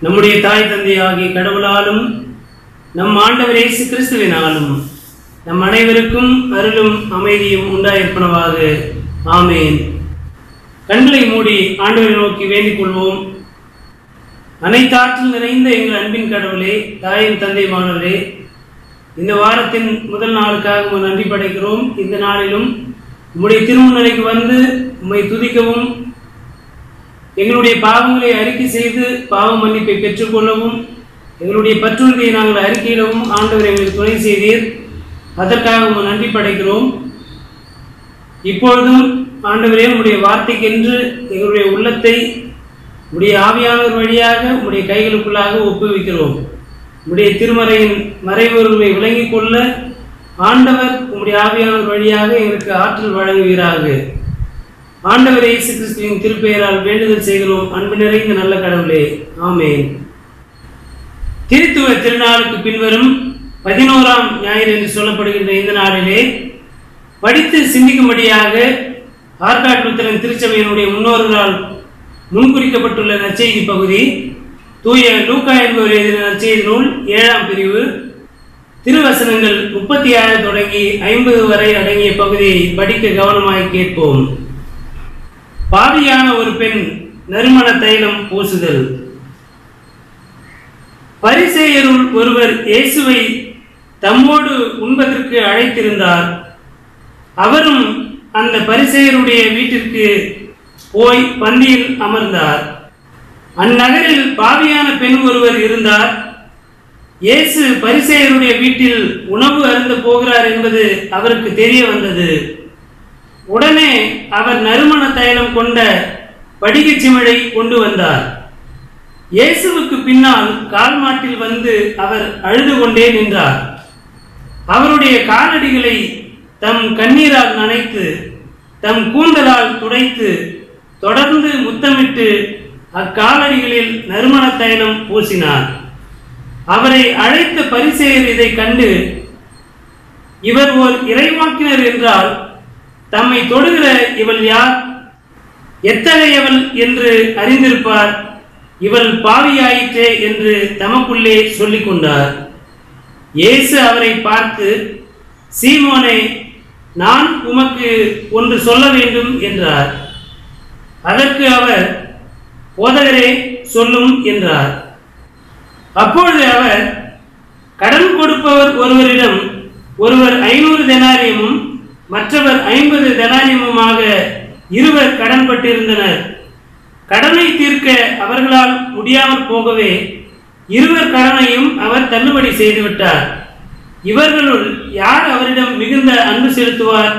நம்முடைய தாய் தந்தையாகிய கடவுளாலும் நம் ஆண்டவர் இயேசு கிறிஸ்துவினாலும் நம் அனைவருக்கும் அருளும் அமைதியும் உண்டாயிருப்பனவாக ஆமேன் கண்களை மூடி ஆண்டவரை நோக்கி வேண்டிக் கொள்வோம் அனைத்தாற்றில் நிறைந்த எங்கள் அன்பின் கடவுளே தாயின் தந்தைமானவரே இந்த வாரத்தின் முதல் நாளுக்காக உம்மை நன்றி படைக்கிறோம் இந்த நாளிலும் உம்முடைய திருமுன்னிலைக்கு வந்து உம்மை துதிக்கவும் எங்களுடைய பாவங்களை அறிக்கை செய்து பாவ மன்னிப்பை பெற்றுக்கொள்ளவும் எங்களுடைய பற்றுறுதியை நாங்கள் அறிக்கையிடவும் ஆண்டவர் எங்களுக்கு துணை செய்தீர் அதற்காக உம்மை நன்றி படைக்கிறோம் இப்பொழுதும் ஆண்டவரே உம்முடைய வார்த்தைக்கென்று எங்களுடைய உள்ளத்தை உடைய ஆவியானவர் வழியாக உடைய கைகளுக்குள்ளாக ஒப்புவிக்கிறோம் உடைய திருமறையின் மறைவுகளை விளங்கிக் கொள்ள ஆண்டவர் உம்முடைய ஆவியானவர் வழியாக எங்களுக்கு ஆற்றல் வழங்குவீராக ஆண்டவர் இயேசு கிறிஸ்துவின் திருப்பெயரால் வேண்டுதல் செய்கிறோம் அன்பு நிறைந்த நல்ல கடவுளே ஆமென் திருத்துவ திருநாளுக்கு பின்வரும் பதினோராம் ஞாயிறு என்று சொல்லப்படுகின்ற இந்த நாளிலே படித்து சிந்திக்கும்படியாக ஆற்காட்டுத்தரன் திருச்சபையினுடைய முன்னோர்களால் முன்குறிக்கப்பட்டுள்ள நற்செய்தி பகுதி தூய லூக்கா என்பவர் எழுதின நற்செய்தி நூல் ஏழாம் பிரிவு திருவசனங்கள் முப்பத்தி ஆறு தொடங்கி ஐம்பது வரை அடங்கிய பகுதியை படிக்க கவனமாய் கேட்போம் பாவியான ஒரு பெண் நறுமண தைலம் பூசுதல் பரிசேயருள் ஒருவர் இயேசுவை தம்மோடு உண்பதற்கு அழைத்திருந்தார் அவரும் அந்த பரிசேயருடைய வீட்டிற்கு போய் பந்தியில் அமர்ந்தார் அந்நகரில் பாவியான பெண் ஒருவர் இருந்தார் இயேசு பரிசேயருடைய வீட்டில் உணவு அருந்த போகிறார் என்பது அவருக்கு தெரிய வந்தது உடனே அவர் நறுமண தைலம் கொண்ட படிகச் சிமிழை கொண்டு வந்தார் இயேசுவுக்கு பின்னால் கால் மாட்டில் வந்து அவர் அழுது கொண்டே நின்றார் அவருடைய காலடிகளை தம் கண்ணீரால் நனைத்து தம் கூந்தலால் துடைத்து தொடர்ந்து முத்தமிட்டு அக்காலடிகளில் நறுமண தைலம் பூசினார் அவரை அழைத்த பரிசெயர் இதை கண்டு இவர் ஓர் இறைவாக்கினர் என்றால் தம்மை தொடுகிற இவள் யார் எத்தகையவள் என்று அறிந்திருப்பார் இவள் பாவியாயிற்றே என்று தமக்குள்ளே சொல்லிக் கொண்டார் இயேசு அவரை பார்த்து சீமோனே நான் உமக்கு ஒன்று சொல்ல வேண்டும் என்றார் அதற்கு அவர் போதகரே சொல்லும் என்றார் அப்பொழுது அவர் கடன் கொடுப்பவர் ஒருவரிடம் ஒருவர் ஐநூறு தெனாரியமும் மற்றவர் ஐம்பது தெனாரியமுமாக இருவர் கடன்பட்டிருந்தனர் கடனை தீர்க்க அவர்களால் முடியாமல் போகவே இருவர் கடனையும் அவர் தள்ளுபடி செய்துவிட்டார் இவர்களுள் யார் அவரிடம் மிகுந்த அன்பு செலுத்துவார்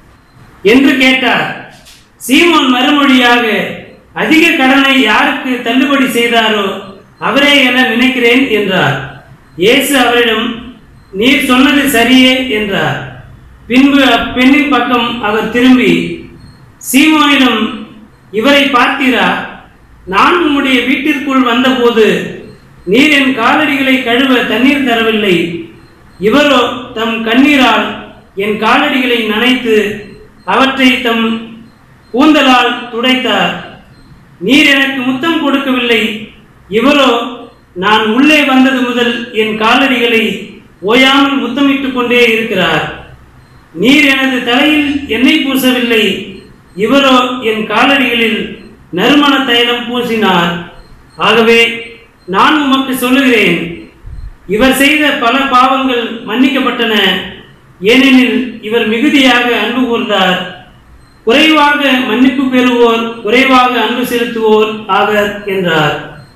என்று கேட்டார் சீமோன் மறுமொழியாக அதிக கடனை யாருக்கு தள்ளுபடி செய்தாரோ அவரே என நினைக்கிறேன் என்றார் இயேசு அவரிடம் நீர் சொன்னது சரியே என்றார் பின்பு அப்பெண்ணின் பக்கம் அவர் திரும்பி சீமோனிடம் இவரை பார்த்தீரா நான் உம்முடைய வீட்டிற்குள் வந்தபோது நீர் என் காலடிகளை கழுவ தண்ணீர் தரவில்லை இவரோ தம் கண்ணீரால் என் காலடிகளை நனைத்து அவற்றை தம் கூந்தலால் துடைத்தார் நீர் எனக்கு முத்தம் கொடுக்கவில்லை இவரோ நான் உள்ளே வந்தது முதல் என் காலடிகளை ஓயாமல் முத்தமிட்டுக் கொண்டே இருக்கிறார் நீர் எனது தலையில் எண்ணெய் பூசவில்லை இவரோ என் காலடிகளில் நறுமண தைலம் பூசினார் ஆகவே நான் உமக்கு சொல்லுகிறேன் இவர் செய்த பல பாவங்கள் மன்னிக்கப்பட்டன ஏனெனில் இவர் மிகுதியாக அன்பு கூர்ந்தார் குறைவாக மன்னிப்பு பெறுவோர் குறைவாக அன்பு செலுத்துவோர் ஆவர் என்றார்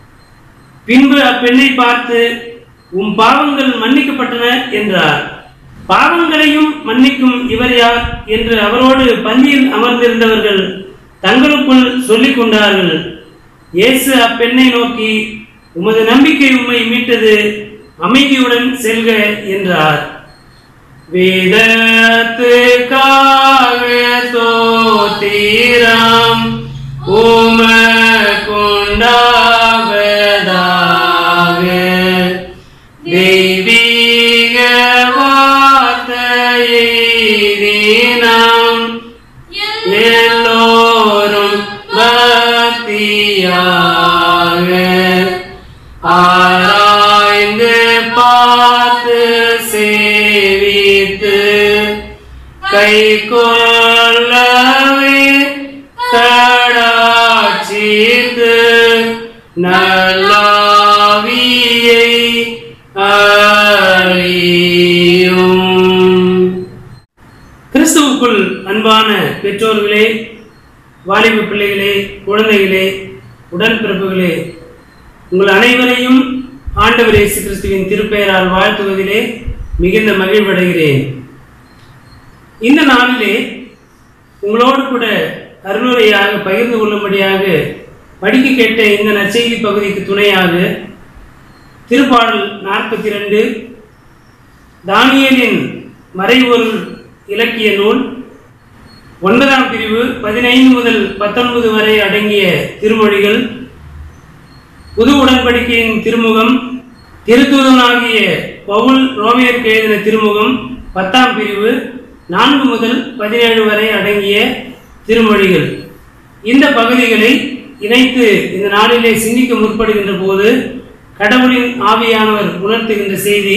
பின்பு அப்பெண்ணை பார்த்து உம் பாவங்கள் மன்னிக்கப்பட்டன என்றார் பாவங்களையும் மன்னிக்கும் இவர் யார் என்று அவரோடு பந்தியில் அமர்ந்திருந்தவர்கள் தங்களுக்குள் சொல்லிக் கொண்டார்கள் இயேசு அப்பெண்ணை நோக்கி உமது நம்பிக்கை உம்மை மீட்டது அமைதியுடன் செல்க என்றார் வேதத்துக்காக தோத்திரம் உமக்குண்டாவதாக தெய்வீக வார்த்தையை தினம் எல்லோரும் பக்தியாக காத்து சேவித்து கை கொள்ளவே கடாட்சித்து நல்லாவியை அறியும் கிறிஸ்துவுக்குள் அன்பான பெற்றோர்களே வாலிப பிள்ளைகளே குழந்தைகளே உடன்பிறப்புகளே உங்கள் அனைவரையும் ஆண்டவர் இயேசு கிறிஸ்துவின் திருப்பெயரால் வாழ்த்துவதிலே மிகுந்த மகிழ்வடைகிறேன் இந்த நாளிலே உங்களோடு கூட அருளுரையாக பகிர்ந்து கொள்ளும்படியாக படிக்க கேட்ட இந்த நற்செய்தி பகுதிக்கு துணையாக திருப்பாடல் நாற்பத்தி ரெண்டு தானியலின் மறைபொருள் இலக்கிய நூல் ஒன்பதாம் பிரிவு பதினைந்து முதல் பத்தொன்பது வரை அடங்கிய திருமொழிகள் புது உடன்படிக்கையின் திருமுகம் திருத்தூதனாகிய பவுல் ரோமியருக்கு எழுதின திருமுகம் பத்தாம் பிரிவு நான்கு முதல் பதினேழு வரை அடங்கிய திருமொழிகள் இந்த பகுதிகளை இணைத்து இந்த நாளிலே சிந்திக்க முற்படுகின்ற போது கடவுளின் ஆவியானவர் உணர்த்துகின்ற செய்தி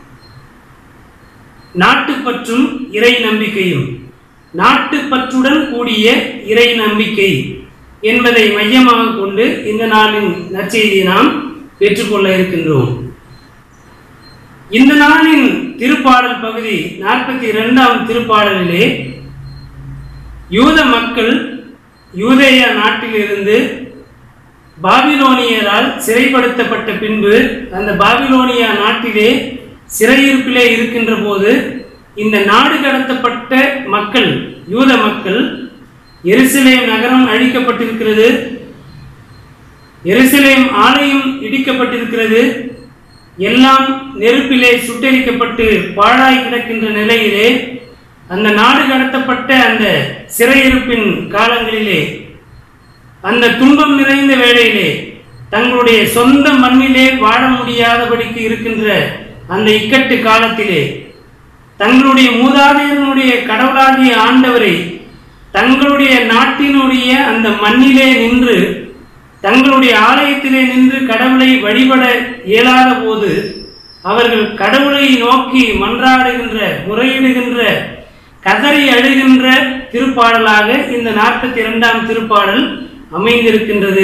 நாட்டுப்பற்றும் இறை நம்பிக்கையும் நாட்டுப்பற்றுடன் கூடிய இறை நம்பிக்கை என்பதை மையமாக கொண்டு இந்த நாளின் நற்செய்தியை நாம் பெற்றுக்கொள்ள இருக்கின்றோம் இந்த நாளின் திருப்பாடல் பகுதி நாற்பத்தி இரண்டாம் திருப்பாடலிலே யூத மக்கள் யூதேய நாட்டிலிருந்து பாபிலோனியரால் சிறைப்படுத்தப்பட்ட பின்பு அந்த பாபிலோனியா நாட்டிலே சிறையிருப்பிலே இருக்கின்ற போது இந்த நாடு கடத்தப்பட்ட மக்கள் யூத மக்கள் எருசலேம் நகரம் அழிக்கப்பட்டிருக்கிறது எருசலேம் ஆலயம் இடிக்கப்பட்டிருக்கிறது எல்லாம் நெருப்பிலே சுட்டெரிக்கப்பட்டு பாழாய் கிடக்கின்ற நிலையிலே அந்த நாடு கடத்தப்பட்ட அந்த சிறையிருப்பின் காலங்களிலே அந்த துன்பம் நிறைந்த வேளையிலே தங்களுடைய சொந்த மண்ணிலே வாழ முடியாதபடிக்கு இருக்கின்ற அந்த இக்கட்டு காலத்திலே தங்களுடைய மூதாதையர்களுடைய கடவுளாகிய ஆண்டவரை தங்களுடைய நாட்டினுடைய அந்த மண்ணிலே நின்று தங்களுடைய ஆலயத்திலே நின்று கடவுளை வழிபட இயலாத போது அவர்கள் கடவுளை நோக்கி மன்றாடுகின்ற முறையிடுகின்ற கதறி அழுகின்ற திருப்பாடலாக இந்த நாற்பத்தி இரண்டாம் திருப்பாடல் அமைந்திருக்கின்றது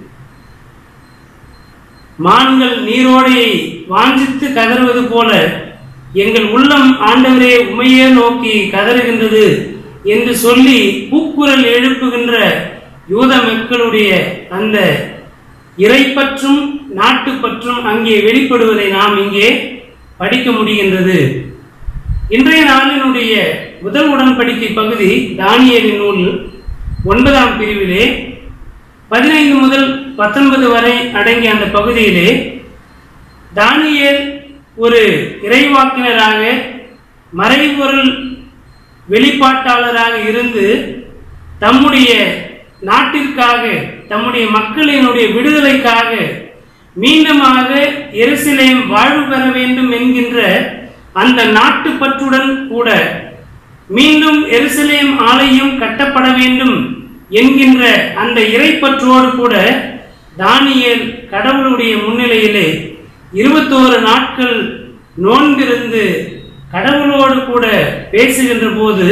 மான்கள் நீரோடையை வாஞ்சித்து கதறுவது போல எங்கள் உள்ளம் ஆண்டவரே உமையே நோக்கி கதறுகின்றது என்று சொல்லி கூக்குரல் எழுப்புகின்ற யூத மக்களுடைய அந்த இறைப்பற்றும் நாட்டுப்பற்றும் அங்கே வெளிப்படுவதை நாம் இங்கே படிக்க முடிகின்றது இன்றைய நாளினுடைய முதல் உடன்படிக்கை பகுதி தானியலின் நூல் ஒன்பதாம் பிரிவிலே பதினைந்து முதல் பத்தொன்பது வரை அடங்கிய அந்த பகுதியிலே தானியேல் ஒரு இறைவாக்கினராக மறைபொருள் வெளிப்பாட்டாளராக இருந்து தம்முடைய நாட்டிற்காக தம்முடைய மக்களினுடைய விடுதலைக்காக மீண்டுமாக எருசலேம் வாழ்வு பெற வேண்டும் என்கின்ற அந்த நாட்டுப்பற்றுடன் கூட மீண்டும் எருசலேம் ஆலயம் கட்டப்பட வேண்டும் என்கின்ற அந்த இறைப்பற்றோடு கூட தானியேல் கடவுளுடைய முன்னிலையிலே இருபத்தோரு நாட்கள் நோன்பிருந்து கடவுளோடு கூட பேசுகின்ற போது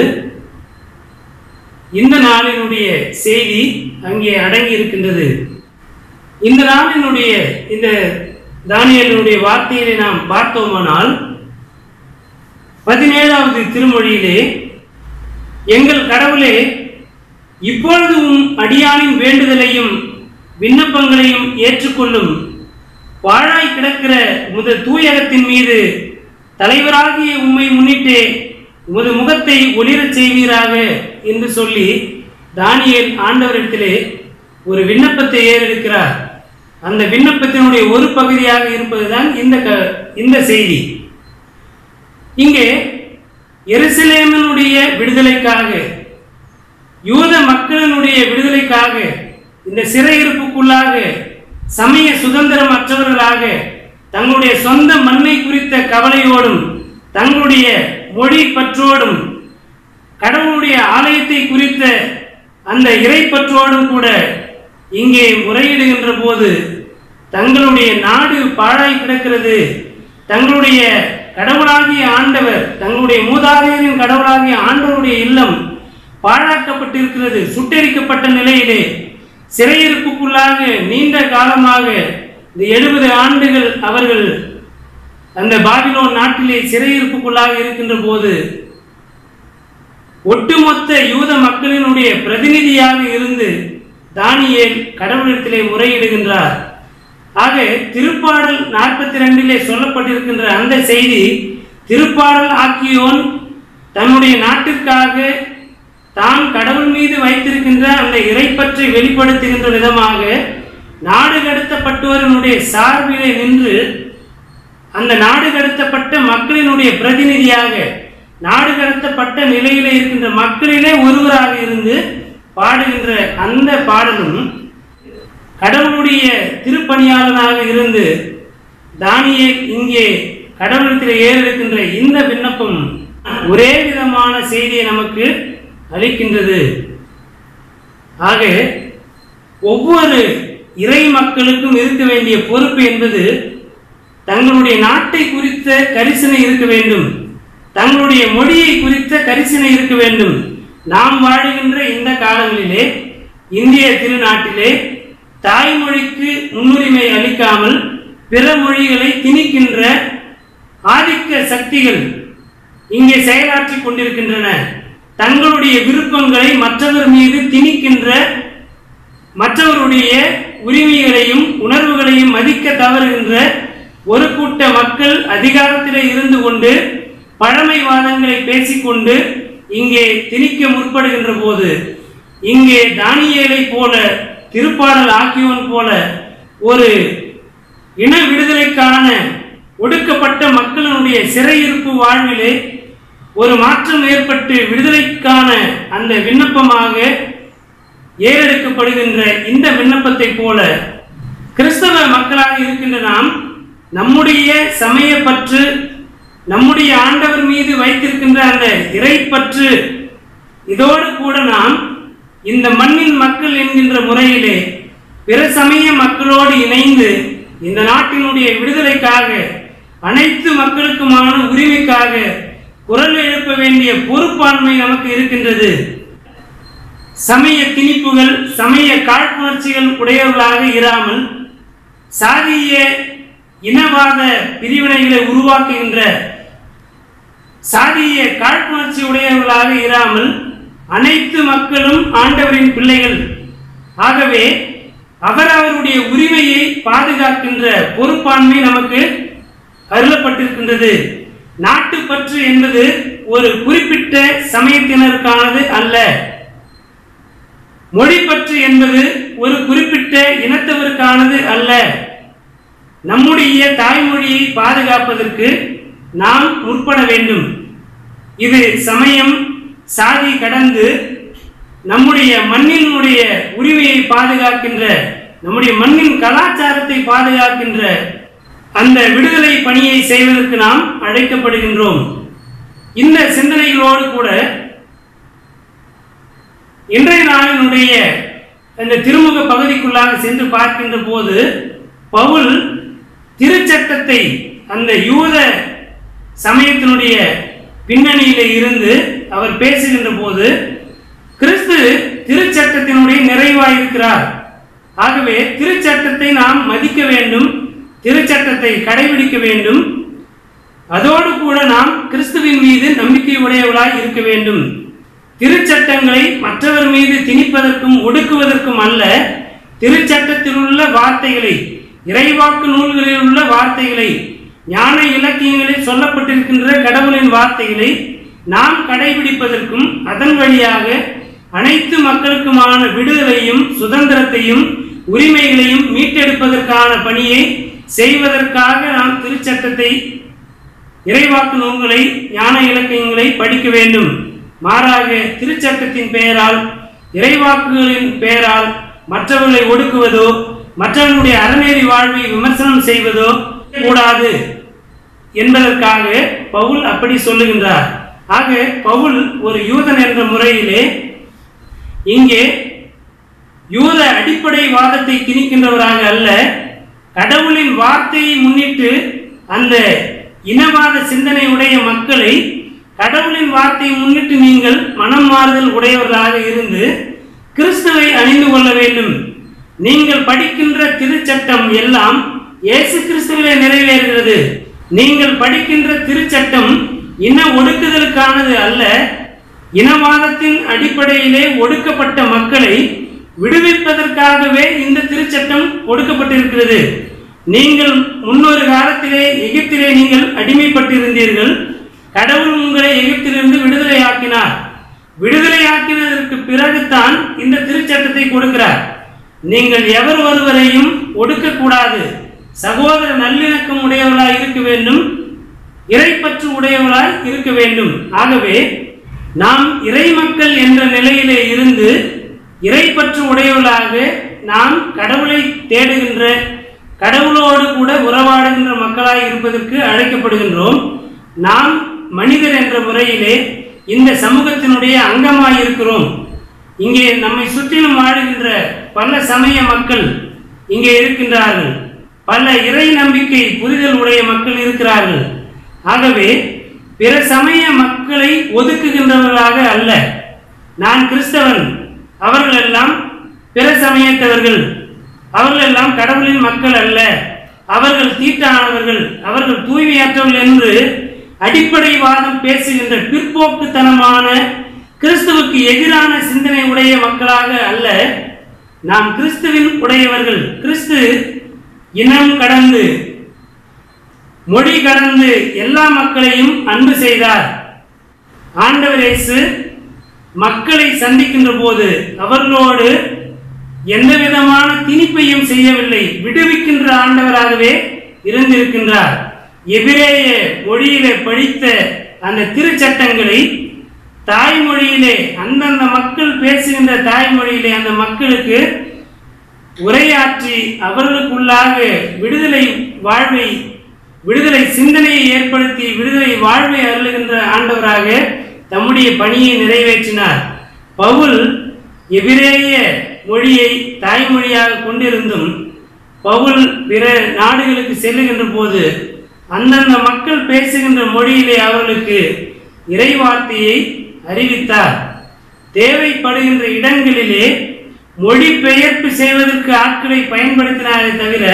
இந்த நாளினுடைய செய்தி அங்கே அடங்கி இருக்கின்றது இந்த நாளினுடைய இந்த தானியலினுடைய வார்த்தையை நாம் பார்த்தோமானால் பதினேழாவது திருமொழியிலே எங்கள் கடவுளே இப்பொழுது உம் அடியானின் வேண்டுதலையும் விண்ணப்பங்களையும் ஏற்றுக்கொள்ளும் பாழாய் கிடக்கிற உமது தூயகத்தின் மீது தலைவராகிய உம்மை முன்னிட்டே உமது முகத்தை ஒளிரச் செய்வீராக என்று சொல்லி தானியேல் ஆண்டவரிடத்திலே ஒரு விண்ணப்பத்தை ஏறெடுக்கிறார் அந்த விண்ணப்பத்தினுடைய ஒரு பகுதியாக இருப்பதுதான் இந்த க- இந்த செய்தி இங்கே எருசலேமினுடைய விடுதலைக்காக யூத மக்களினுடைய விடுதலைக்காக இந்த சிறையிருப்புக்குள்ளாக சமய சுதந்திரம் அற்றவர்களாக தங்களுடைய சொந்த மண்ணை குறித்த கவலையோடும் தங்களுடைய மொழி பற்றோடும் கடவுளுடைய ஆலயத்தை குறித்த அந்த இறைப்பற்றோடும் கூட இங்கே முறையிடுகின்ற போது தங்களுடைய நாடு பாழாய் கிடக்கிறது தங்களுடைய கடவுளாகிய ஆண்டவர் தங்களுடைய மூதாதையரின் கடவுளாகிய ஆண்டவருடைய இல்லம் பாழாக்கப்பட்டிருக்கிறது சுட்டெரிக்கப்பட்ட நிலையிலே சிறையிருப்புக்குள்ளாக நீண்ட காலமாக இந்த எழுபது ஆண்டுகள் அவர்கள் அந்த பாபிலோன் நாட்டிலே சிறையிருப்புக்குள்ளாக இருக்கின்ற போது ஒட்டுமொத்த யூத மக்களினுடைய பிரதிநிதியாக இருந்து தானியேல் கடவுளிடத்திலே முறையிடுகின்றார் ஆக திருப்பாடல் நாற்பத்தி ரெண்டிலே சொல்லப்பட்டிருக்கின்ற அந்த செய்தி திருப்பாடல் ஆக்கியோன் தன்னுடைய நாட்டிற்காக தான் கடவுள் மீது வைத்திருக்கின்ற அந்த இறைப்பற்றை வெளிப்படுத்துகின்ற விதமாக நாடு கடத்தப்பட்டவர்களுடைய சார்பிலே நின்று அந்த நாடு கடத்தப்பட்ட மக்களினுடைய பிரதிநிதியாக நாடு கடத்தப்பட்ட நிலையிலே இருக்கின்ற மக்களிலே ஒருவராக இருந்து பாடுகின்ற அந்த பாடலும் கடவுளுடைய திருப்பணியாளனாக இருந்து தானியே இங்கே கடவுளத்தில் ஏறிருக்கின்ற இந்த விண்ணப்பம் ஒரே விதமான செய்தியை நமக்கு அளிக்கின்றது ஆக ஒவ்வொரு இறை மக்களுக்கும் இருக்க வேண்டிய பொறுப்பு என்பது தங்களுடைய நாட்டை குறித்த கரிசனை இருக்க வேண்டும் தங்களுடைய மொழியை குறித்த கரிசனை இருக்க வேண்டும் நாம் வாழுகின்ற இந்த காலங்களிலே இந்திய திருநாட்டிலே தாய்மொழிக்கு முன்னுரிமை அளிக்காமல் பிற மொழிகளை திணிக்கின்ற ஆதிக்க சக்திகள் இங்கே செயலாற்றி கொண்டிருக்கின்றன தங்களுடைய விருப்பங்களை மற்றவர் மீது திணிக்கின்ற மற்றவருடைய உரிமைகளையும் உணர்வுகளையும் மதிக்க தவறுகின்ற ஒரு கூட்ட மக்கள் அதிகாரத்திலே இருந்து கொண்டு பழமைவாதங்களை பேசிக்கொண்டு இங்கே திணிக்க முற்படுகின்ற போது இங்கே தானியேலை போல திருப்பாடல் ஆக்கியோன் போல ஒரு இன விடுதலைக்கான ஒடுக்கப்பட்ட மக்களினுடைய சிறையிருப்பு வாழ்விலே ஒரு மாற்றம் ஏற்பட்டு விடுதலைக்கான அந்த விண்ணப்பமாக ஏறெடுக்கப்படுகின்ற இந்த விண்ணப்பத்தை போல கிறிஸ்தவ மக்களாக இருக்கின்ற நாம் நம்முடைய சமயப்பற்று நம்முடைய ஆண்டவர் மீது வைத்திருக்கின்ற அந்த இறைப்பற்று இதோடு கூட நாம் இந்த மண்ணின் மக்கள் என்கின்ற முறையிலே பிற சமய மக்களோடு இணைந்து இந்த நாட்டினுடைய விடுதலைக்காக அனைத்து மக்களுக்குமான உரிமைக்காக குரல் எழுப்ப வேண்டிய பொறுப்பாண்மை நமக்கு இருக்கின்றது சமய திணிப்புகள் சமய காழ்ப்புணர்ச்சிகள் உடையவர்களாக இராமல் சாதிய இனவாத பிரிவினைகளை உருவாக்குகின்ற சாதிய காழ்ப்புணர்ச்சி உடையவர்களாக இராமல் அனைத்து மக்களும் ஆண்டவரின் பிள்ளைகள் ஆகவே அவர் அவருடைய உரிமையை பாதுகாக்கின்ற பொறுப்பாண்மை நமக்கு அருளப்பட்டிருக்கின்றது நாட்டுப்பற்று என்பது ஒரு குறிப்பிட்ட சமயத்தினருக்கானது அல்ல மொழிப்பற்று என்பது ஒரு குறிப்பிட்ட இனத்தவருக்கானது அல்ல நம்முடைய தாய்மொழியை பாதுகாப்பதற்கு நாம் முற்பட வேண்டும் இது சமயம் சாதி கடந்து நம்முடைய மண்ணினுடைய உரிமையை பாதுகாக்கின்ற நம்முடைய மண்ணின் கலாச்சாரத்தை பாதுகாக்கின்ற அந்த விடுதலை பணியை செய்வதற்கு நாம் அழைக்கப்படுகின்றோம் இந்த சிந்தனைகளோடு கூட இன்றைய நாளினுடைய அந்த திருமுக பகுதிக்குள்ளாக சென்று பார்க்கின்ற போது பவுல் திருச்சட்டத்தை அந்த யூத சமயத்தினுடைய பின்னணியிலே இருந்து அவர் பேசுகின்ற போது கிறிஸ்து திருச்சட்டத்தினுடைய நிறைவாயிருக்கிறார் ஆகவே திருச்சட்டத்தை நாம் மதிக்க வேண்டும் திருச்சட்டத்தை கடைபிடிக்க வேண்டும் அதோடு கூட நாம் கிறிஸ்துவின் மீது நம்பிக்கை உடையவர்களாய் இருக்க வேண்டும் திருச்சட்டங்களை மற்றவர் மீது திணிப்பதற்கும் ஒடுக்குவதற்கும் அல்ல திருச்சட்டத்தில் உள்ள வார்த்தைகளை இறைவாக்கு நூல்களில் உள்ள வார்த்தைகளை ஞான இலக்கியங்களில் சொல்லப்பட்டிருக்கின்ற கடவுளின் வார்த்தைகளை நாம் கடைபிடிப்பதற்கும் அதன் வழியாக அனைத்து மக்களுக்குமான விடுதலையும் சுதந்திரத்தையும் உரிமைகளையும் மீட்டெடுப்பதற்கான பணியை செய்வதற்காக நாம் திருச்சட்டத்தை இறைவாக்கு நூல்களை ஞான இலக்கியங்களை படிக்க வேண்டும் மாறாக திருச்சட்டத்தின் பெயரால் இறைவாக்குகளின் பெயரால் மற்றவர்களை ஒடுக்குவதோ மற்றவர்களுடைய அறநெறி வாழ்வை விமர்சனம் செய்வதோ கூடாது என்பதற்காக பவுல் அப்படி சொல்லுகின்றார் ஆக பவுல் ஒரு யூதன் என்ற முறையிலே இங்கே யூத அடிப்படை வாதத்தை திணிக்கின்றவராக அல்ல கடவுளின் வார்த்தையை முன்னிட்டு அந்த இனவாத சிந்தனை உடைய மக்களை கடவுளின் வார்த்தையை முன்னிட்டு நீங்கள் மனம் மாறுதல் உடையவர்களாக இருந்து கிறிஸ்துவை அணிந்து கொள்ள வேண்டும் நீங்கள் படிக்கின்ற திருச்சட்டம் எல்லாம் இயேசு கிறிஸ்துவிலே நிறைவேறுகிறது நீங்கள் படிக்கின்ற திருச்சட்டம் இன ஒடுக்குதலுக்கானது அல்ல இனவாதத்தின் அடிப்படையிலே ஒடுக்கப்பட்ட மக்களை விடுவிப்பதற்காகவே இந்த திருச்சட்டம் கொடுக்கப்பட்டிருக்கிறது நீங்கள் முன்னொரு காலத்திலே எகிப்திலே நீங்கள் அடிமைப்பட்டிருந்தீர்கள் கடவுள் உங்களை எகிப்திலிருந்து விடுதலையாக்கினார் விடுதலையாக்கினதற்கு பிறகுதான் இந்த திருச்சட்டத்தை கொடுக்கிறார் நீங்கள் எவர் ஒருவரையும் ஒடுக்கக்கூடாது சகோதர நல்லிணக்கம் உடையவர்களாய் இருக்க வேண்டும் இறைப்பற்று உடையவர்களாய் இருக்க வேண்டும் ஆகவே நாம் இறை மக்கள் என்ற நிலையிலே இருந்து இறைப்பற்று உடையவர்களாக நாம் கடவுளை தேடுகின்ற கடவுளோடு கூட உறவாடுகின்ற மக்களாய் இருப்பதற்கு அழைக்கப்படுகின்றோம் நாம் மனிதர் என்ற முறையிலே இந்த சமூகத்தினுடைய அங்கமாய் இருக்கிறோம் இங்கே நம்மை சுற்றிலும் வாழுகின்ற பல சமய மக்கள் இங்கே இருக்கின்றார்கள் பல இறை நம்பிக்கை புரிதல் உடைய மக்கள் இருக்கிறார்கள் ஆகவே பிற சமய மக்களை ஒதுக்குகின்றவர்களாக அல்ல நான் கிறிஸ்தவன் அவர்கள் எல்லாம் பிற சமயத்தவர்கள் அவர்கள் எல்லாம் கடவுளின் மக்கள் அல்ல அவர்கள் தீட்டானவர்கள் அவர்கள் தூய்மையற்றவர்கள் என்று அடிப்படைவாதம் பேசுகின்ற பிற்போக்குத்தனமான கிறிஸ்துவுக்கு எதிரான சிந்தனை உடைய மக்களாக அல்ல நாம் கிறிஸ்துவின் உடையவர்கள் கிறிஸ்து இனம் கடந்து மொழி கடந்து எல்லா மக்களையும் அன்பு செய்தார் ஆண்டவர் இயேசு மக்களை சந்திக்கின்ற போது அவர்களோடு எந்த விதமான திணிப்பையும் செய்யவில்லை விடுவிக்கின்ற ஆண்டவராகவே இருந்திருக்கின்றார் எபிரேய மொழியிலே படித்த அந்த திருச்சட்டங்களை தாய்மொழியிலே அந்தந்த மக்கள் பேசுகின்ற தாய்மொழியிலே அந்த மக்களுக்கு உரையாற்றி அவர்களுக்குள்ளாக விடுதலை வாழ்வை விடுதலை சிந்தனையை ஏற்படுத்தி விடுதலை வாழ்வை அருளுகின்ற ஆண்டவராக தம்முடைய பணியை நிறைவேற்றினார் பவுல் எபிரேய மொழியை தாய்மொழியாக கொண்டிருந்தும் பவுல் பிற நாடுகளுக்கு செல்லுகின்ற போது அந்தந்த மக்கள் பேசுகின்ற மொழியிலே அவர்களுக்கு இறைவார்த்தையை அறிவித்தார் தேவைப்படுகின்ற இடங்களிலே மொழிபெயர்ப்பு செய்வதற்கு ஆட்களை பயன்படுத்தினாரே தவிர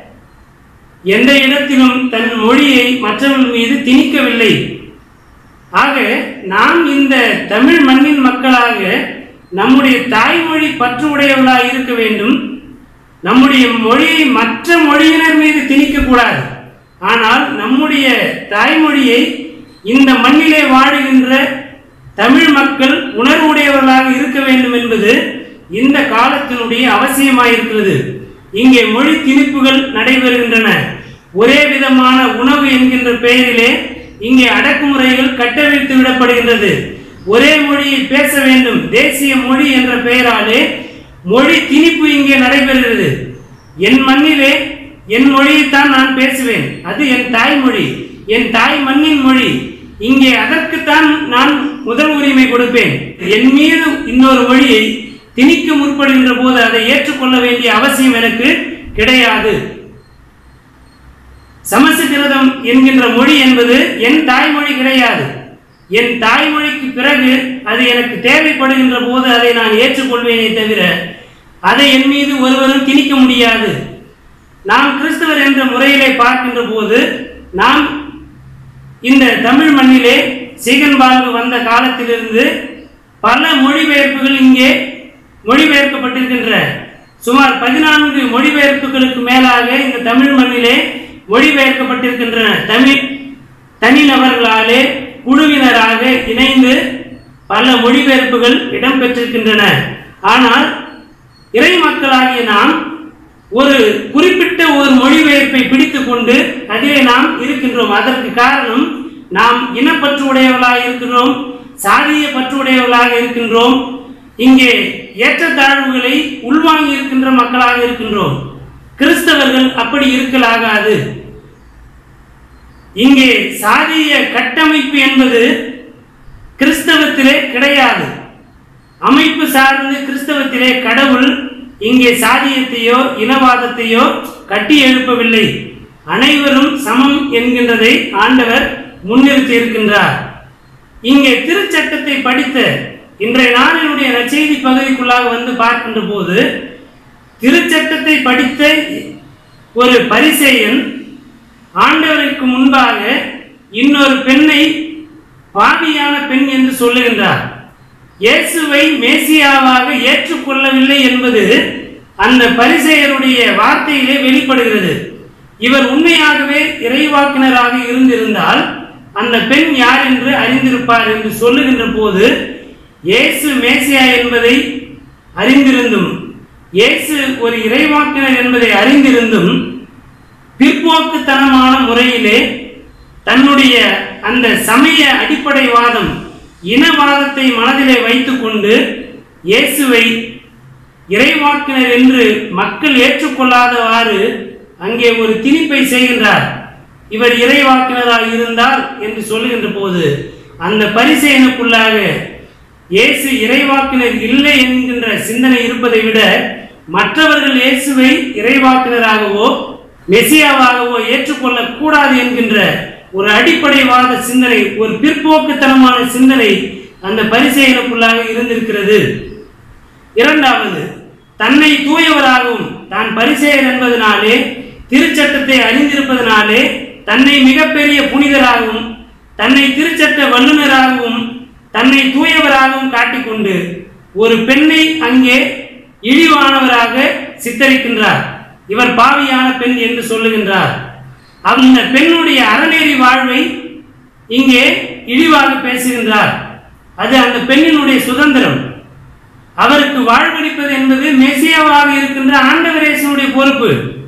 எந்த இடத்திலும் தன் மொழியை மற்றவர்கள் மீது திணிக்கவில்லை ஆக நாம் இந்த தமிழ் மண்ணின் மக்களாக நம்முடைய தாய்மொழி பற்று உடையவர்களாக இருக்க வேண்டும் நம்முடைய மொழியை மற்ற மொழியினர் மீது திணிக்கக்கூடாது ஆனால் நம்முடைய தாய்மொழியை இந்த மண்ணிலே வாழுகின்ற தமிழ் மக்கள் உணர்வுடையவர்களாக இருக்க வேண்டும் என்பது இந்த காலத்தினுடைய அவசியமாயிருக்கிறது இங்கே மொழி திணிப்புகள் நடைபெறுகின்றன ஒரே விதமான உணவு என்கின்ற பெயரிலே இங்கே அடக்குமுறைகள் கட்டவிழ்த்து விடப்படுகின்றது ஒரே மொழியை பேச வேண்டும் தேசிய மொழி என்ற பெயராலே மொழி திணிப்பு இங்கே நடைபெறுகிறது என் மண்ணிலே என் மொழியைத்தான் நான் பேசுவேன் அது என் தாய்மொழி என் தாய் மண்ணின் மொழி இங்கே அதற்குத்தான் நான் முதல் உரிமை கொடுப்பேன் என் மீது இன்னொரு மொழியை திணிக்க முற்படுகின்ற போது அதை ஏற்றுக்கொள்ள வேண்டிய அவசியம் எனக்கு கிடையாது சமஸ்கிருதம் என்கின்ற மொழி என்பது என் தாய்மொழி கிடையாது என் தாய்மொழிக்கு பிறகு அது எனக்கு தேவைப்படுகின்ற போது அதை நான் ஏற்றுக்கொள்வேனே தவிர அதை என் மீது ஒருவரும் திணிக்க முடியாது நாம் கிறிஸ்தவர் என்ற முறையிலே பார்க்கின்ற போது நாம் இந்த தமிழ் மண்ணிலே சீகன் வாழ்வு வந்த காலத்திலிருந்து பல மொழிபெயர்ப்புகள் இங்கே மொழிபெயர்க்கப்பட்டிருக்கின்ற சுமார் பதினான்கு மொழிபெயர்ப்புகளுக்கு மேலாக இந்த தமிழ் மண்ணிலே மொழிபெயர்க்கப்பட்டிருக்கின்றன தமிழ் தனிநபர்களாலே குழுவினராக இணைந்து பல மொழிபெயர்ப்புகள் இடம்பெற்றிருக்கின்றன ஆனால் இறை மக்களாகிய நாம் ஒரு குறிப்பிட்ட ஒரு மொழிபெயர்ப்பை பிடித்துக் கொண்டு அதிலே நாம் இருக்கின்றோம் அதற்கு காரணம் நாம் இனப்பற்று உடையவர்களாக இருக்கிறோம் சாதிய பற்று உடையவர்களாக இருக்கின்றோம் இங்கே ஏற்றத்தாழ்வுகளை உள்வாங்கி இருக்கின்ற மக்களாக இருக்கின்றோம் கிறிஸ்தவர்கள் அப்படி இருக்கலாகாது இங்கே சாதிய கட்டமைப்பு என்பது கிறிஸ்தவத்திலே கிடையாது அமைப்பு சார்ந்து கிறிஸ்தவத்திலே கடவுள் இங்கே சாதியத்தையோ இனவாதத்தையோ கட்டி எழுப்பவில்லை அனைவரும் சமம் என்கின்றதை ஆண்டவர் முன்னிறுத்தி இருக்கின்றார் இங்கே திருச்சட்டத்தை படித்த இன்றைய நாளினுடைய நற்செய்தி பகுதிக்குள்ளாக வந்து பார்க்கின்ற போது திருச்சட்டத்தை படித்த ஒரு பரிசேயன் ஆண்டவருக்கு முன்பாக இன்னொரு பெண்ணை பாவியான பெண் என்று சொல்லுகின்றார் இயேசுவை மேசியாவாக ஏற்றுக்கொள்ளவில்லை என்பது அந்த பரிசேயருடைய வார்த்தையிலே வெளிப்படுகிறது இவர் உண்மையாகவே இறைவாக்கினராக இருந்திருந்தால் அந்த பெண் யார் என்று அறிந்திருப்பார் என்று சொல்லுகின்ற போது இயேசு மேசியா என்பதை அறிந்திருந்தும் இயேசு ஒரு இறைவாக்கினர் என்பதை அறிந்திருந்தும் பிற்போக்குத்தனமான முறையிலே தன்னுடைய அந்த சமய அடிப்படைவாதம் இனவாதத்தை மனதிலே வைத்துக்கொண்டு இயேசுவை இறைவாக்கினர் என்று மக்கள் ஏற்றுக்கொள்ளாதவாறு அங்கே ஒரு திணிப்பை செய்கின்றார் இவர் இறைவாக்கினராக இருந்தால் என்று சொல்லுகின்ற போது அந்த பரிசெயனுக்குள்ளாக இயேசு இறைவாக்கினர் இல்லை என்கின்ற சிந்தனை இருப்பதை விட மற்றவர்கள் இயேசுவை இறைவாக்கினராகவோ மெசியாவாகவோ ஏற்றுக்கொள்ளக் கூடாது என்கின்ற ஒரு அடிப்படைவாத சிந்தனை ஒரு பிற்போக்குத்தனமான சிந்தனை அந்த பரிசெயனுக்குள்ளாக இருந்திருக்கிறது இரண்டாவது தன்னை தூயவராகவும் தான் பரிசெயர் என்பதனாலே திருச்சட்டத்தை அறிந்திருப்பதனாலே தன்னை மிகப்பெரிய புனிதராகவும் தன்னை திருச்சட்ட வல்லுநராகவும் தன்னை தூயவராகவும் காட்டிக்கொண்டு ஒரு பெண்ணை அங்கே இழிவானவராக சித்தரிக்கின்றார் இவர் பாவியான பெண் என்று சொல்லுகின்றார் அந்த பெண்ணுடைய அறநெறி வாழ்வை இங்கே இழிவாக பேசுகின்றார் அது அந்த பெண்ணினுடைய சுதந்திரம் அவருக்கு வாழ்வளிப்பது என்பது மெசியாவாக இருக்கின்ற ஆண்டவரேசனுடைய பொறுப்பு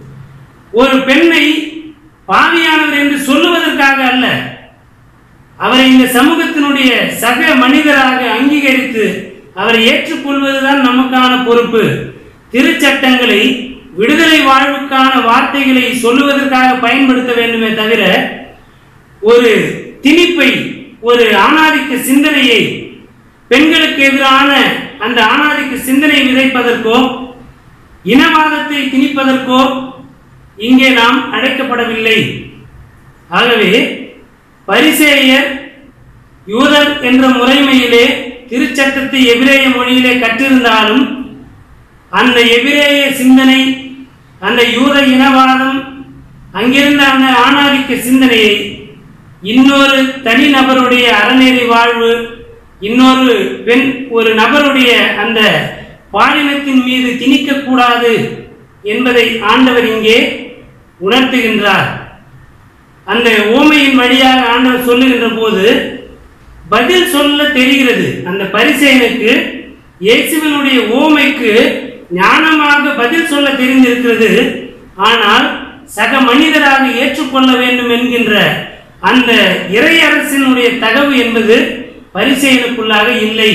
ஒரு பெண்ணை பாவியானவர் என்று சொல்லுவதற்காக அல்ல அவரை இந்த சமூகத்தினுடைய சக மனிதராக அங்கீகரித்து அவரை ஏற்றுக்கொள்வதுதான் நமக்கான பொறுப்பு திருச்சட்டங்களை விடுதலை வாழ்வுக்கான வார்த்தைகளை சொல்லுவதற்காக பயன்படுத்த வேண்டுமே தவிர ஒரு திணிப்பை ஒரு ஆணாதிக்க சிந்தனையை பெண்களுக்கு எதிரான அந்த ஆணாதிக்க சிந்தனை விதைப்பதற்கோ இனவாதத்தை திணிப்பதற்கோ இங்கே நாம் அழைக்கப்படவில்லை ஆகவே பரிசேயர் யூதர் என்ற முறைமையிலே திருச்சட்டத்தை எபிரேய மொழியிலே கற்றிருந்தாலும் அந்த எபிரேய சிந்தனை அந்த யூத இனவாதம் அங்கிருந்த அந்த ஆணாதிக்க சிந்தனையை இன்னொரு தனி நபருடைய அறநெறி வாழ்வு இன்னொரு பெண் ஒரு நபருடைய அந்த பாலினத்தின் மீது திணிக்கக்கூடாது என்பதை ஆண்டவர் இங்கே உணர்த்துகின்றார் அந்த ஓமையின் வழியாக ஆண்டவர் சொல்லுகின்ற போது பதில் சொல்ல தெரிகிறது அந்த பரிசேனுக்கு இயேசுவினுடைய ஓமைக்கு ஞானமாக பதில் சொல்ல தெரிந்திருக்கிறது ஆனால் சக மனிதராக ஏற்றுக்கொள்ள வேண்டும் என்கின்ற அந்த இறையரசினுடைய தகவு என்பது பரிசெயலுக்குள்ளாக இல்லை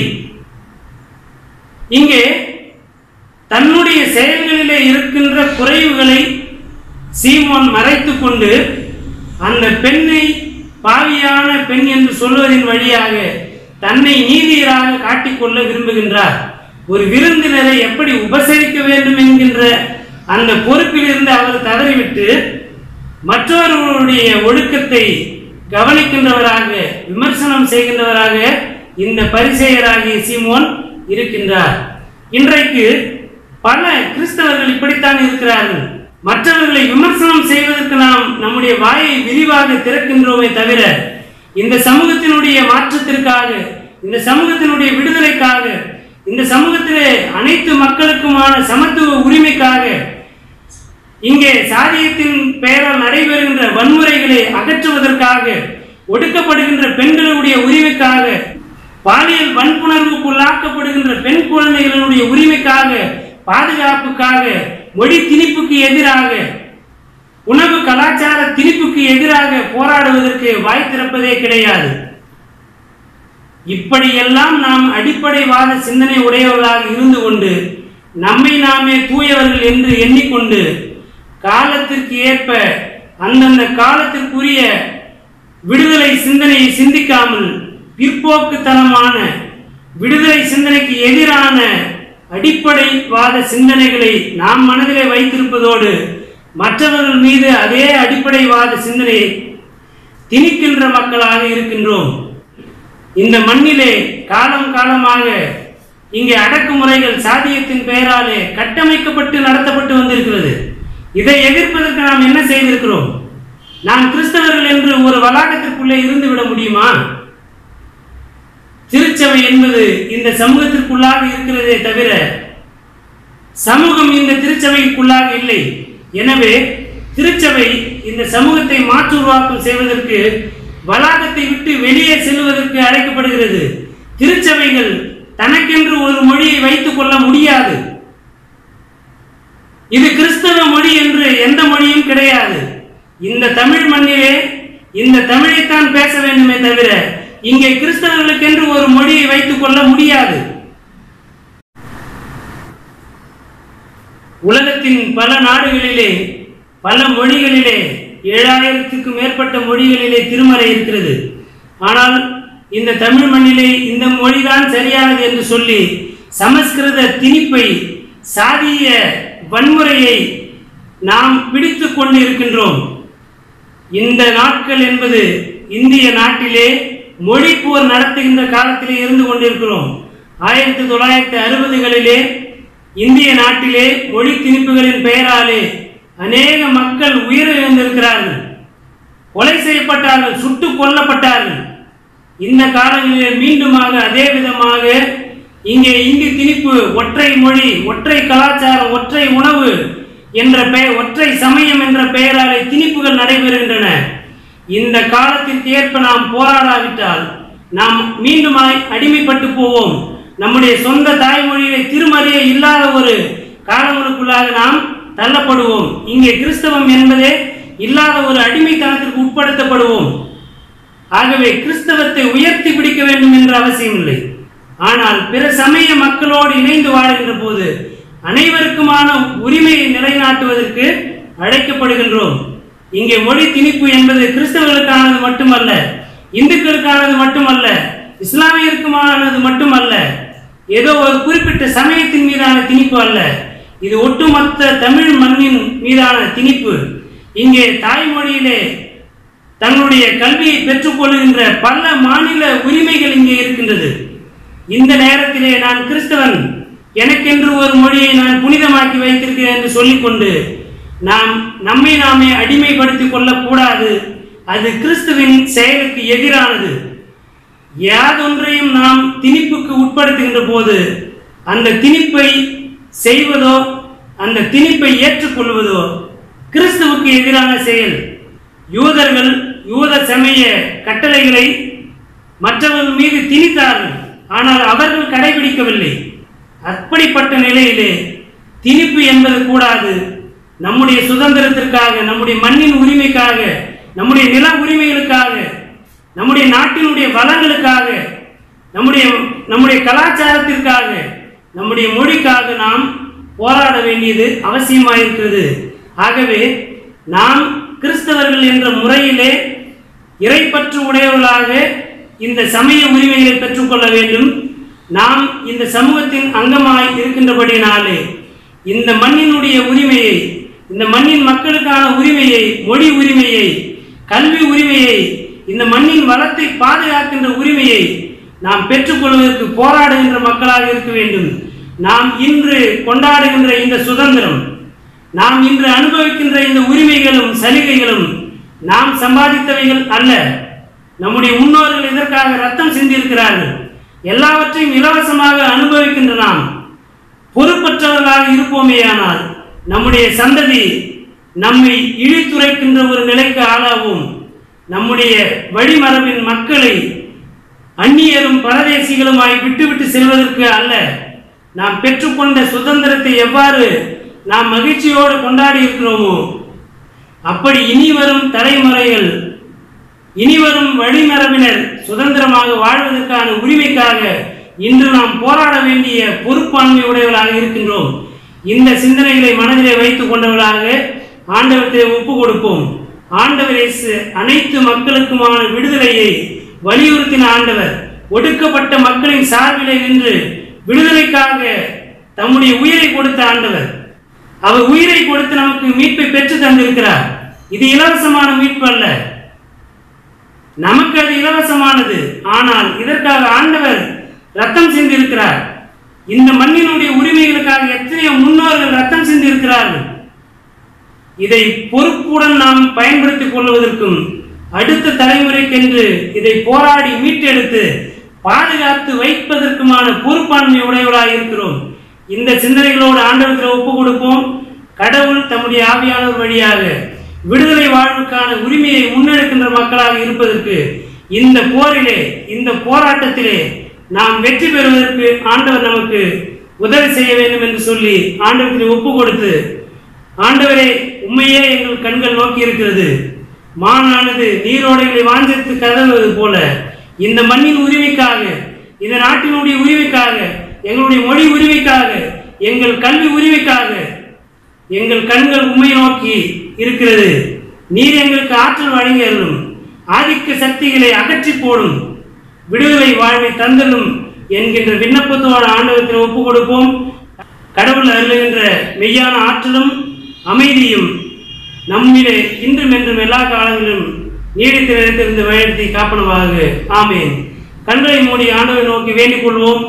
இங்கே தன்னுடைய செயல்களிலே இருக்கின்ற குறைவுகளை சீமோன் மறைத்துக் கொண்டு அந்த பெண்ணை பாவியான பெண் என்று சொல்வதின் வழியாக தன்னை நீதியராக காட்டிக்கொள்ள விரும்புகின்றார் ஒரு விருந்தினரை எப்படி உபசரிக்க வேண்டும் என்கின்ற அந்த பொறுப்பிலிருந்து அவர் தவறிவிட்டு மற்றவர்களுடைய ஒழுக்கத்தை கவனிக்கின்றவராக விமர்சனம் செய்கின்றவராக இந்த பரிசெயராகிய சீமோன் இருக்கின்றார் இன்றைக்கு பல கிறிஸ்தவர்கள் இப்படித்தான் இருக்கிறார்கள் மற்றவர்களை விமர்சனம் செய்வதற்கு நாம் நம்முடைய வாயை விரிவாக திறக்கின்றோமே தவிர இந்த சமூகத்தினுடைய மாற்றத்திற்காக இந்த சமூகத்தினுடைய விடுதலைக்காக இந்த சமூகத்திலே அனைத்து மக்களுக்குமான சமத்துவ உரிமைக்காக இங்கே சாதியத்தின் பெயரால் நடைபெறுகின்ற வன்முறைகளை அகற்றுவதற்காக ஒடுக்கப்படுகின்ற பெண்களுடைய உரிமைக்காக பாலியல் வன்புணர்வுக்குள்ளாக்கப்படுகின்ற பெண் குழந்தைகளுடைய உரிமைக்காக பாதுகாப்புக்காக மொழி திணிப்புக்கு எதிராக உணவு கலாச்சார திணிப்புக்கு எதிராக போராடுவதற்கு வாய் திறப்பதே கிடையாது இப்படியெல்லாம் நாம் அடிப்படைவாத சிந்தனை உடையவர்களாக இருந்து கொண்டு நம்மை நாமே தூயவர்கள் என்று எண்ணிக்கொண்டு காலத்திற்கு ஏற்ப அந்தந்த காலத்திற்குரிய விடுதலை சிந்தனையை சிந்திக்காமல் பிற்போக்குத்தனமான விடுதலை சிந்தனைக்கு எதிரான அடிப்படைவாத சிந்தனைகளை நாம் மனதிலே வைத்திருப்பதோடு மற்றவர்கள் மீது அதே அடிப்படைவாத சிந்தனையை திணிக்கின்ற மக்களாக இருக்கின்றோம் இந்த மண்ணிலே காலம் காலமாக இங்கே அடக்குமுறைகள் சாதியத்தின் பெயராலே கட்டமைக்கப்பட்டு நடத்தப்பட்டு வந்திருக்கிறது இதை எதிர்ப்பதற்கு நாம் என்ன செய்திருக்கிறோம் நாம் கிறிஸ்தவர்கள் என்று ஒரு வளாகத்திற்குள்ளே இருந்து விட முடியுமா திருச்சபை என்பது இந்த சமூகத்திற்குள்ளாக இருக்கிறதே தவிர சமூகம் இந்த திருச்சபைக்குள்ளாக இல்லை எனவே திருச்சபை இந்த சமூகத்தை மாற்று உருவாக்கம் செய்வதற்கு வளாகத்தை விட்டு வெளியே செல்வதற்கு அழைக்கப்படுகிறது திருச்சபைகள் தனக்கென்று ஒரு மொழியை வைத்துக் கொள்ள முடியாது இது கிறிஸ்தவ மொழி என்று எந்த மொழியும் கிடையாது இந்த தமிழ் மண்ணிலே இந்த தமிழைத்தான் பேச வேண்டுமே தவிர இங்கே கிறிஸ்தவர்களுக்கென்று ஒரு மொழியை வைத்துக் கொள்ள முடியாது உலகத்தின் பல நாடுகளிலே பல மொழிகளிலே ஏழாயிரத்துக்கும் மேற்பட்ட மொழிகளிலே திருமறை இருக்கிறது ஆனால் இந்த தமிழ் மண்ணிலே இந்த மொழிதான் சரியானது என்று சொல்லி சமஸ்கிருத திணிப்பை சாதிய வன்முறையை நாம் பிடித்து கொண்டு இருக்கின்றோம் இந்த நாட்கள் என்பது இந்திய நாட்டிலே மொழி போர் நடத்துகின்ற காலத்திலே இருந்து கொண்டிருக்கிறோம் ஆயிரத்தி தொள்ளாயிரத்தி அறுபதுகளிலே இந்திய நாட்டிலே மொழி திணிப்புகளின் பெயராலே அநேக மக்கள் உயிரிழந்திருக்கிறார்கள் கொலை செய்யப்பட்டார்கள் சுட்டுக் கொல்லப்பட்டார்கள் இந்த காலங்களிலே மீண்டுமாக அதே விதமாக இங்கே இந்தி திணிப்பு ஒற்றை மொழி ஒற்றை கலாச்சாரம் ஒற்றை உணவு என்ற பெயர் ஒற்றை சமயம் என்ற பெயராலே திணிப்புகள் நடைபெறுகின்றன இந்த காலத்திற்கு ஏற்ப நாம் போராடாவிட்டால் நாம் மீண்டுமாய் அடிமைப்பட்டு போவோம் நம்முடைய சொந்த தாய்மொழியிலே திருமறையே இல்லாத ஒரு காலங்களுக்குள்ளாக நாம் தள்ளப்படுவோம் இங்கே கிறிஸ்தவம் என்பதே இல்லாத ஒரு அடிமைத்தனத்திற்கு உட்படுத்தப்படுவோம் ஆகவே கிறிஸ்தவத்தை உயர்த்தி பிடிக்க வேண்டும் என்ற அவசியம் இல்லை ஆனால் பிற சமய மக்களோடு இணைந்து வாழ்கின்ற போது அனைவருக்குமான உரிமையை நிலைநாட்டுவதற்கு அழைக்கப்படுகின்றோம் இங்கே மொழி திணிப்பு என்பது கிறிஸ்தவர்களுக்கானது மட்டுமல்ல இந்துக்களுக்கானது மட்டுமல்ல இஸ்லாமியருக்குமானது மட்டுமல்ல ஏதோ ஒரு குறிப்பிட்ட சமயத்தின் மீதான திணிப்பு அல்ல இது ஒட்டுமொத்த தமிழ் மண்ணின் மீதான திணிப்பு இங்கே தாய்மொழியிலே தன்னுடைய கல்வியை பெற்றுக்கொள்கின்ற பல மாநில உரிமைகள் இங்கே இருக்கின்றது இந்த நேரத்திலே நான் கிறிஸ்தவன் எனக்கென்று ஒரு மொழியை நான் புனிதமாக்கி வைத்திருக்கிறேன் என்று சொல்லிக்கொண்டு நாம் நம்மை நாமே அடிமைப்படுத்திக் கொள்ளக்கூடாது அது கிறிஸ்துவின் செயலுக்கு எதிரானது யாதொன்றையும் நாம் திணிப்புக்கு உட்படுத்துகின்ற போது அந்த திணிப்பை செய்வதோ அந்த திணிப்பை ஏற்றுக்கொள்வதோ கிறிஸ்துவுக்கு எதிரான செயல் யூதர்கள் யூத சமய கட்டளைகளை மற்றவர்கள் மீது திணித்தார்கள் ஆனால் அவர்கள் கடைபிடிக்கவில்லை அப்படிப்பட்ட நிலையிலே திணிப்பு என்பது கூடாது நம்முடைய சுதந்திரத்திற்காக நம்முடைய மண்ணின் உரிமைக்காக நம்முடைய நில உரிமைகளுக்காக நம்முடைய நாட்டினுடைய வளங்களுக்காக நம்முடைய நம்முடைய கலாச்சாரத்திற்காக நம்முடைய மொழிக்காக நாம் போராட வேண்டியது அவசியமாயிருக்கிறது ஆகவே நாம் கிறிஸ்தவர்கள் என்ற முறையிலே இறைப்பற்று உடையவர்களாக இந்த சமய உரிமைகளை பெற்றுக்கொள்ள வேண்டும் நாம் இந்த சமூகத்தின் அங்கமாய் இருக்கின்றபடியினாலே இந்த மண்ணினுடைய உரிமையை இந்த மண்ணின் மக்களுக்கான உரிமையை மொழி உரிமையை கல்வி உரிமையை இந்த மண்ணின் வளத்தை பாதுகாக்கின்ற உரிமையை நாம் பெற்றுக்கொள்வதற்கு போராடுகின்ற மக்களாக இருக்க வேண்டும் நாம் இன்று கொண்டாடுகின்ற இந்த சுதந்திரம் நாம் இன்று அனுபவிக்கின்ற இந்த உரிமைகளும் சலுகைகளும் நாம் சம்பாதித்தவைகள் அல்ல நம்முடைய முன்னோர்கள் இதற்காக ரத்தம் சிந்தியிருக்கிறார்கள் எல்லாவற்றையும் இலவசமாக அனுபவிக்கின்ற நாம் பொறுப்பற்றவர்களாக இருப்போமேயானால் நம்முடைய சந்ததி நம்மை இழித்துரைக்கின்ற ஒரு நிலைக்கு ஆளாகும் நம்முடைய வழிமரபின் மக்களை அந்நியரும் பரதேசிகளுமாய் விட்டுவிட்டு செல்வதற்கு அல்ல நாம் பெற்றுக்கொண்ட சுதந்திரத்தை எவ்வாறு நாம் மகிழ்ச்சியோடு கொண்டாடி இருக்கிறோமோ அப்படி இனி வரும் தலைமுறைகள் இனி வரும் வழிமரபினர் சுதந்திரமாக வாழ்வதற்கான உரிமைக்காக இன்று நாம் போராட வேண்டிய பொறுப்பாண்மை உடையவர்களாக இருக்கின்றோம் இந்த சிந்தனைகளை மனதிலே வைத்துக் கொண்டவர்களாக ஆண்டவத்தை ஒப்பு கொடுப்போம் ஆண்டவர் இயேசு அனைத்து மக்களுக்குமான விடுதலையை வலியுறுத்தின ஆண்டவர் ஒடுக்கப்பட்ட மக்களின் சார்பிலே நின்று விடுதலைக்காக தம்முடைய உயிரை கொடுத்த ஆண்டவர் அவர் உயிரை கொடுத்து நமக்கு மீட்பை பெற்று தந்திருக்கிறார் இது இலவசமான மீட்பு அல்ல நமக்கு அது இலவசமானது ஆனால் இதற்காக ஆண்டவர் ரத்தம் சிந்திருக்கிறார் இந்த மண்ணினுடைய உரிமைகளுக்காக எத்தனையோ முன்னோர்கள் ரத்தம் சிந்திருக்கிறார்கள் இதை பொறுப்புடன் நாம் பயன்படுத்திக் கொள்வதற்கும் அடுத்த தலைமுறைக்கென்று இதை போராடி மீட்டெடுத்து பாதுகாத்து வைப்பதற்குமான பொறுப்பாண்மை உடையவர்களாக இருக்கிறோம் இந்த சிந்தனைகளோடு ஆண்டவத்தில் ஒப்பு கொடுப்போம் கடவுள் தம்முடைய ஆவியானவர் வழியாக விடுதலை வாழ்வுக்கான உரிமையை முன்னெடுக்கின்ற மக்களாக இருப்பதற்கு இந்த போரிலே இந்த போராட்டத்திலே நாம் வெற்றி பெறுவதற்கு ஆண்டவர் நமக்கு உதவி செய்ய வேண்டும் என்று சொல்லி ஆண்டவத்தில் ஒப்பு கொடுத்து ஆண்டவரே உண்மையே எங்கள் கண்கள் நோக்கி இருக்கிறது மானானது நீரோடைகளை வாஞ்சித்து கதறுவது போல இந்த மண்ணின் உரிமைக்காக இந்த நாட்டினுடைய உரிமைக்காக எங்களுடைய மொழி உரிமைக்காக எங்கள் கல்வி உரிமைக்காக எங்கள் கண்கள் உண்மை நோக்கி இருக்கிறது நீர் எங்களுக்கு ஆற்றல் வழங்கி அருளும் ஆதிக்க சக்திகளை அகற்றி போடும் விடுதலை வாழ்வை தந்தலும் என்கின்ற விண்ணப்பத்தோடு ஆண்டவத்தில் ஒப்பு கொடுப்போம் கடவுள் அருளுகின்ற மெய்யான ஆற்றலும் அமைதியும் நம்மிலே இன்றும் என்றும் எல்லா காலங்களிலும் நீடித்து நிலைத்திருந்து வழிநடத்தி காப்பனமாக ஆமேன் கண்களை மூடி ஆண்டவரை நோக்கி வேண்டிக் கொள்வோம்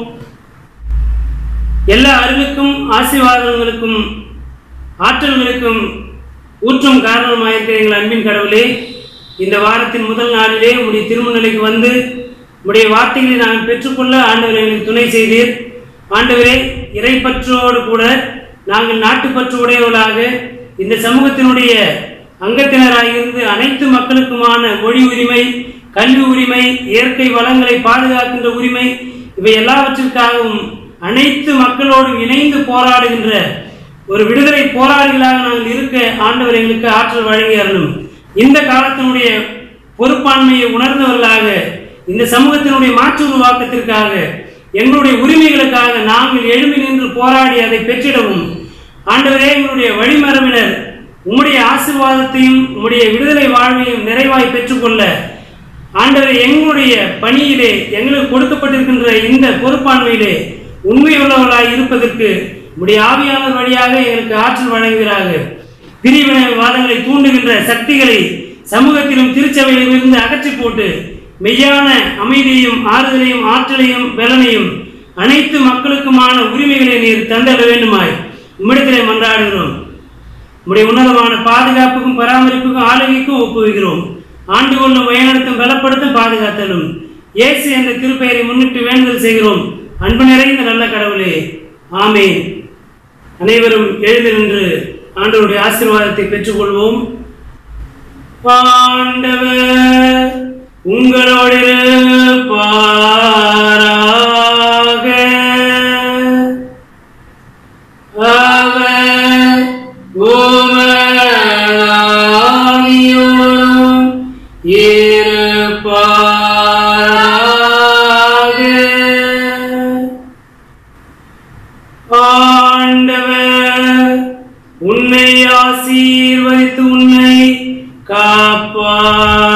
எல்லா அறிவுக்கும் ஆசீர்வாதங்களுக்கும் ஆற்றல்களுக்கும் ஊற்றும் காரணமாயிருக்கிற எங்கள் அன்பின் கடவுளே இந்த வாரத்தின் முதல் நாளிலே உடைய திருமநிலைக்கு வந்து உடைய வார்த்தைகளை நாங்கள் பெற்றுக்கொள்ள ஆண்டவரை எங்களுக்கு துணை செய்தீர் ஆண்டவரே இறைப்பற்றோடு கூட நாங்கள் நாட்டுப்பற்று உடையவர்களாக இந்த சமூகத்தினுடைய அங்கத்தினராக இருந்து அனைத்து மக்களுக்குமான மொழி உரிமை கல்வி உரிமை இயற்கை வளங்களை பாதுகாக்கின்ற உரிமை இவை எல்லாவற்றிற்காகவும் அனைத்து மக்களோடும் இணைந்து போராடுகின்ற ஒரு விடுதலை போராளிகளாக நாங்கள் இருக்க ஆண்டவர் எங்களுக்கு ஆற்றல் வழங்கி அருளும் இந்த காலத்தினுடைய பொறுப்பாண்மையை உணர்ந்தவர்களாக இந்த சமூகத்தினுடைய மாற்று உருவாக்கத்திற்காக எங்களுடைய உரிமைகளுக்காக நாங்கள் எழும்பி நின்று போராடி அதை பெற்றிடவும் ஆண்டவரே எங்களுடைய வழிமரபினர் உம்முடைய ஆசீர்வாதத்தையும் உம்முடைய விடுதலை வாழ்வையும் நிறைவாய் பெற்றுக்கொள்ள ஆண்டவரே எங்களுடைய பணியிலே எங்களுக்கு கொடுக்கப்பட்டிருக்கின்ற இந்த பொறுப்பாண்மையிலே உண்மையுள்ளவர்களாய் இருப்பதற்கு உடைய ஆவியானவர் வழியாக எங்களுக்கு ஆற்றல் வழங்குகிறார்கள் பிரிவினை வாதங்களை தூண்டுகின்ற சக்திகளை சமூகத்திலும் திருச்சபையிலும் இருந்து அகற்றி போட்டு மெய்யான அமைதியையும் ஆறுதலையும் ஆற்றலையும் பலனையும் அனைத்து மக்களுக்குமான உரிமைகளை நீர் தந்தட வேண்டுமாய் உம்மிடத்திலே மன்றாடுகிறோம் உம்முடைய உன்னதமான பாதுகாப்புக்கும் பராமரிப்புக்கும் ஆளுகைக்கும் ஒப்புவிக்கிறோம் ஆண்டு கொள்ளும் வழிநடத்தும் பலப்படுத்தும் பாதுகாத்தலும் இயேசு என்ற திருப்பெயரை முன்னிட்டு வேண்டுதல் செய்கிறோம் அன்பு நிறைந்த நல்ல கடவுளே ஆமென் அனைவரும் எழுந்து நின்று ஆண்டவருடைய ஆசீர்வாதத்தை பெற்றுக்கொள்வோம் ஆண்டவர் உங்களோடு இருப்பாராக அவர் உமதாவியோடும் இருப்பாராக ஆண்டவர் உன்னை ஆசீர்வதித்து உன்னை காப்பாராக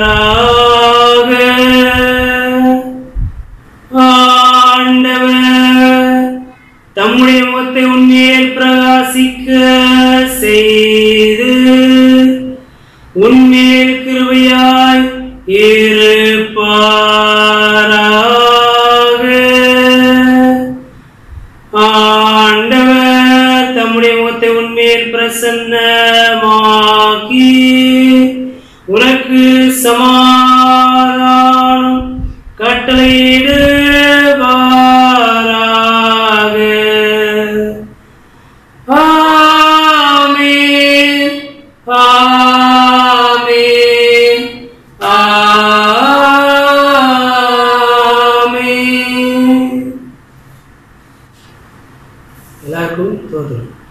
ஆண்டவர் தம்முடைய முகத்தை உன்மேல் பிரகாசிக்க செய்து உன்மேல் கிருபையாய் இருப்பாராக ஆண்டவர் தம்முடைய முகத்தை உன்மேல் பிரசன்னமாக்கி உனக்கு சமாதானம் கட்டளையிடுவாராக ஆமென் ஆமென் ஆமென் எல்லாருக்கும் தோன்றும்